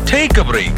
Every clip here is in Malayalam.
ടേക്ക് എ ബ്രേക്ക്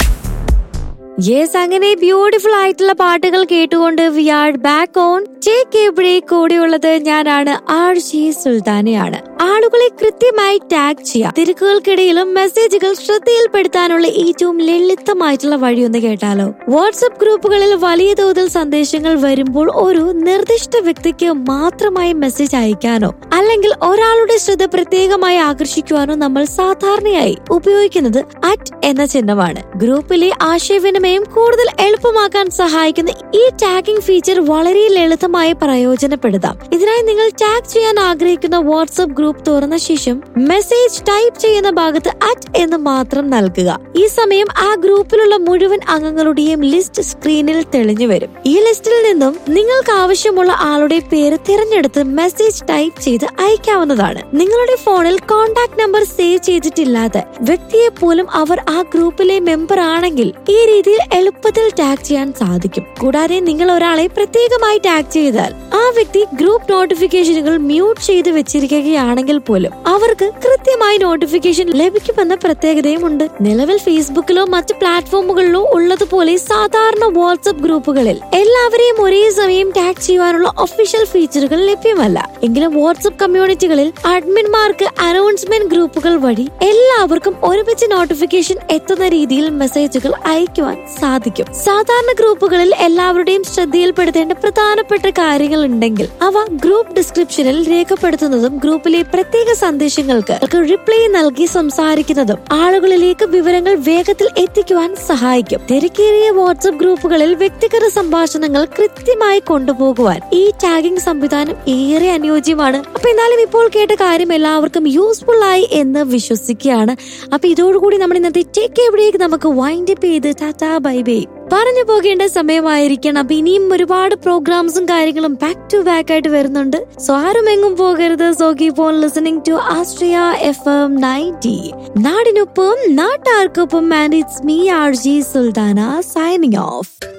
യെസ് അങ്ങനെ ബ്യൂട്ടിഫുൾ ആയിട്ടുള്ള പാട്ടുകൾ കേട്ടുകൊണ്ട് we are back on take a break കൂടെയുള്ളത് ഞാനാണ് ആർ ജി സുൽത്താനയാണ് ആളുകളെ കൃത്യമായി ടാഗ് ചെയ്യാം തിരക്കുകൾക്കിടയിലും മെസ്സേജുകൾ ശ്രദ്ധയിൽപ്പെടുത്താനുള്ള ഏറ്റവും ലളിതമായിട്ടുള്ള വഴി ഒന്ന് കേട്ടാലോ വാട്സപ്പ് ഗ്രൂപ്പുകളിൽ വലിയ തോതിൽ സന്ദേശങ്ങൾ വരുമ്പോൾ ഒരു നിർദ്ദിഷ്ട വ്യക്തിക്ക് മാത്രമായി മെസ്സേജ് അയക്കാനോ അല്ലെങ്കിൽ ഒരാളുടെ ശ്രദ്ധ പ്രത്യേകമായി ആകർഷിക്കുവാനോ നമ്മൾ സാധാരണയായി ഉപയോഗിക്കുന്നത് അറ്റ് എന്ന ചിഹ്നമാണ് ഗ്രൂപ്പിലെ ആശയവിനിമയം കൂടുതൽ എളുപ്പമാക്കാൻ സഹായിക്കുന്ന ഈ ടാഗിംഗ് ഫീച്ചർ വളരെ ലളിതമായി പ്രയോജനപ്പെടുത്താം ഇതിനായി നിങ്ങൾ ടാഗ് ചെയ്യാൻ ആഗ്രഹിക്കുന്ന വാട്സ്ആപ്പ് ഗ്രൂപ്പ് തുറന്ന ശേഷം മെസ്സേജ് ടൈപ്പ് ചെയ്യുന്ന ഭാഗത്ത് അറ്റ് എന്ന് മാത്രം നൽകുക ഈ സമയം ആ ഗ്രൂപ്പിലുള്ള മുഴുവൻ അംഗങ്ങളുടെയും ലിസ്റ്റ് സ്ക്രീനിൽ തെളിഞ്ഞു വരും ഈ ലിസ്റ്റിൽ നിന്നും നിങ്ങൾക്ക് ആവശ്യമുള്ള ആളുടെ പേര് തിരഞ്ഞെടുത്ത് മെസ്സേജ് ടൈപ്പ് ചെയ്ത് അയക്കാവുന്നതാണ് നിങ്ങളുടെ ഫോണിൽ കോൺടാക്ട് നമ്പർ സേവ് ചെയ്തിട്ടില്ലാത്ത വ്യക്തിയെ പോലും അവർ ആ ഗ്രൂപ്പിലെ മെമ്പർ ആണെങ്കിൽ ഈ രീതിയിൽ എളുപ്പത്തിൽ ടാഗ് ചെയ്യാൻ സാധിക്കും കൂടാതെ നിങ്ങൾ ഒരാളെ പ്രത്യേകമായി ടാഗ് ചെയ്താൽ ആ വ്യക്തി ഗ്രൂപ്പ് നോട്ടിഫിക്കേഷനുകൾ മ്യൂട്ട് ചെയ്ത് വെച്ചിരിക്കുകയാണെങ്കിൽ പോലും അവർക്ക് കൃത്യമായി നോട്ടിഫിക്കേഷൻ ലഭിക്കുമെന്ന പ്രത്യേകതയും ഉണ്ട് നിലവിൽ ഫേസ്ബുക്കിലോ മറ്റ് പ്ലാറ്റ്ഫോമുകളിലോ ഉള്ളതുപോലെ സാധാരണ വാട്സ്ആപ്പ് ഗ്രൂപ്പുകളിൽ എല്ലാവരെയും ഒരേ സമയം ടാഗ് ചെയ്യുവാനുള്ള ഒഫീഷ്യൽ ഫീച്ചറുകൾ ലഭ്യമല്ല എങ്കിലും വാട്സ്ആപ്പ് കമ്മ്യൂണിറ്റികളിൽ അഡ്മിൻമാർക്ക് അനൗൺസ്മെന്റ് ഗ്രൂപ്പുകൾ വഴി എല്ലാവർക്കും ഒരുമിച്ച് നോട്ടിഫിക്കേഷൻ എത്തുന്ന രീതിയിൽ മെസ്സേജുകൾ അയക്കുവാൻ സാധിക്കും സാധാരണ ഗ്രൂപ്പുകളിൽ എല്ലാവരുടെയും ശ്രദ്ധയിൽപ്പെടുത്തേണ്ട പ്രധാനപ്പെട്ട കാര്യങ്ങൾ ഉണ്ടെങ്കിൽ അവ ഗ്രൂപ്പ് ഡിസ്ക്രിപ്ഷനിൽ രേഖപ്പെടുത്തുന്നതും ഗ്രൂപ്പിലെ പ്രത്യേക സന്ദേശങ്ങൾക്ക് റിപ്ലൈ നൽകി സംസാരിക്കുന്നതും ആളുകളിലേക്ക് വിവരങ്ങൾ വേഗത്തിൽ എത്തിക്കുവാൻ സഹായിക്കും തിരക്കേറിയ വാട്സ്ആപ്പ് ഗ്രൂപ്പുകളിൽ വ്യക്തിഗത സംഭാഷണങ്ങൾ കൃത്യമായി കൊണ്ടുപോകുവാൻ ഈ ടാഗിംഗ് സംവിധാനം ഏറെ അനുയോജ്യമാണ് അപ്പൊ എന്നാലും ഇപ്പോൾ കേട്ട കാര്യം എല്ലാവർക്കും യൂസ്ഫുൾ ആയി എന്ന് വിശ്വസിക്കുകയാണ് അപ്പൊ ഇതോടുകൂടി നമ്മുടെ ഇന്നത്തെ ടേക്ക് എവിടേക്ക് നമുക്ക് വൈൻഡ് അപ്പ് ചെയ്ത് ടാറ്റാ ബൈ ബൈ പറഞ്ഞു പോകേണ്ട സമയമായിരിക്കണം അപ്പൊ ഇനിയും ഒരുപാട് പ്രോഗ്രാംസും കാര്യങ്ങളും ബാക്ക് ടു ബാക്ക് ആയിട്ട് വരുന്നുണ്ട് സോ ആരും എങ്ങും പോകരുത് so keep on listening to Astria F M ninety നാടിനൊപ്പം നാട്ടാർക്കൊപ്പം and it's me R J Sultana signing of